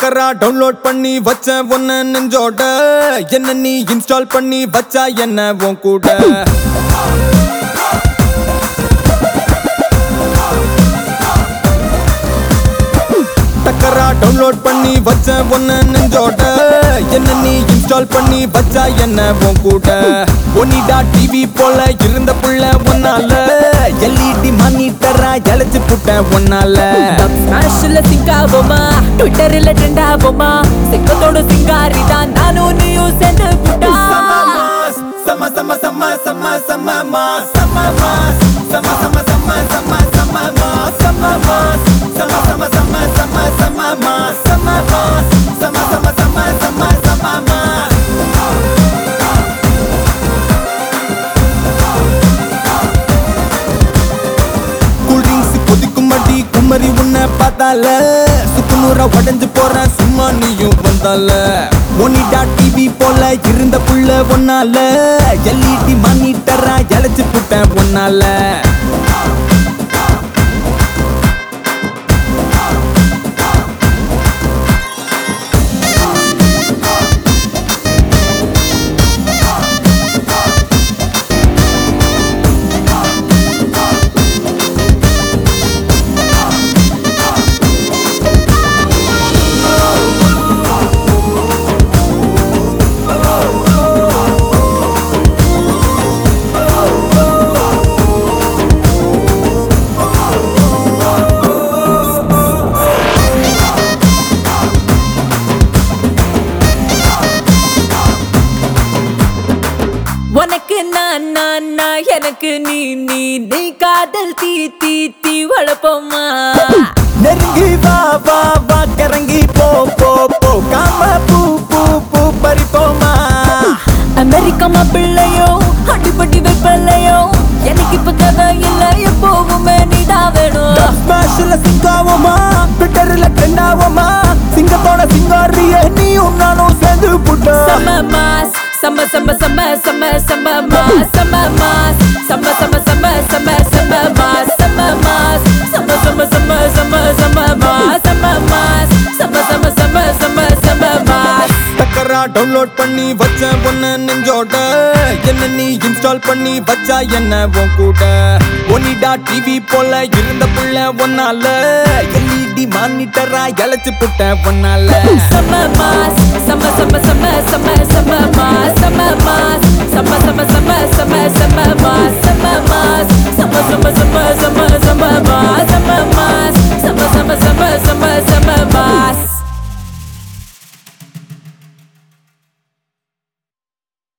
டக்கரா download பண்ணி வச்ச ஒன்ன நெஞ்சோட என்ன நீ இன்ஸ்டால் பண்ணி வச்சா என்ன உன் கூட டக்கரா டவுன்லோட் பண்ணி வச்ச ஒன்ன நெஞ்சோட என்ன நீ இன்ஸ்டால் பண்ணி வச்சா என்ன உன் கூட ஒனிடா டிவி போல இருந்த புள்ள ஒன்னால எல்இடி மானிட்டரா இழைச்சு புட்ட ஒன்னால ஸ்மாஷ்ல சிங்க் ஆகுமா ட்விட்டர்ல ட்ரெண்ட் ஆகுமா சிங்கத்தோட சிங்காரி தான் நானும் நீயும் சேர்ந்து புட்டா Sama sama sama sama sama mas sama mas sama sama sama sama sama mas sama mas sama sama sama sama sama mas sama mas sama sama sama sama sama mas cool drinks கொதிக்கும் அடி குமரி உன்னை பார்த்தால சுக்குநூறா உடஞ்சு போற சும்மா நீயும் வந்தால Onida TV போல இருந்த புள்ள ஒன்னால எல்இடி மானிட்டரா இழைச்சு புட்டேன் ஒன்னால உனக்கு நான் நான் நான் எனக்கு நீ நீ நீ காதல் தீ தீ தீ வளப்போமா நெருங்கி வா வா வா கிறங்கி போ போ போ காம பூ பூ பூ பறிப்போமா அமெரிக்கா மாப்பிள்ளையோ அடிப்பட்டி வைப்பிள்ளையோ எனக்கு இப்ப கதை இல்ல எப்போவுமே நீதான் வேணும் ஸ்மாஷ்ல சிங்காவோமா ட்விட்டர்ல ட்ரெண்ட் ஆவோமா சிங்கத்தோட சிங்காரிய நீயும் நானும் சேர்ந்து புட்டோம் Summer mass, summer, summer, summer, summer, summer mass, summer mass, summer, summer, summer, summer, summer mass, summer mass, summer, summer, summer, summer, summer mass, summer mass, summer, summer, summer, summer, summer mass. டக்கரா download பண்ணி வச்ச ஒன்ன நெஞ்சோட என்ன நீ install பண்ணி வச்சா என்ன உன் கூட ஒனிடா டிவி போல இருந்த புள்ள ஒன்னால எல்இடி மானிட்டரா இழைச்சு புட்ட ஒன்னால Summer mass, summer, summer, summer, summer, summer mass, summer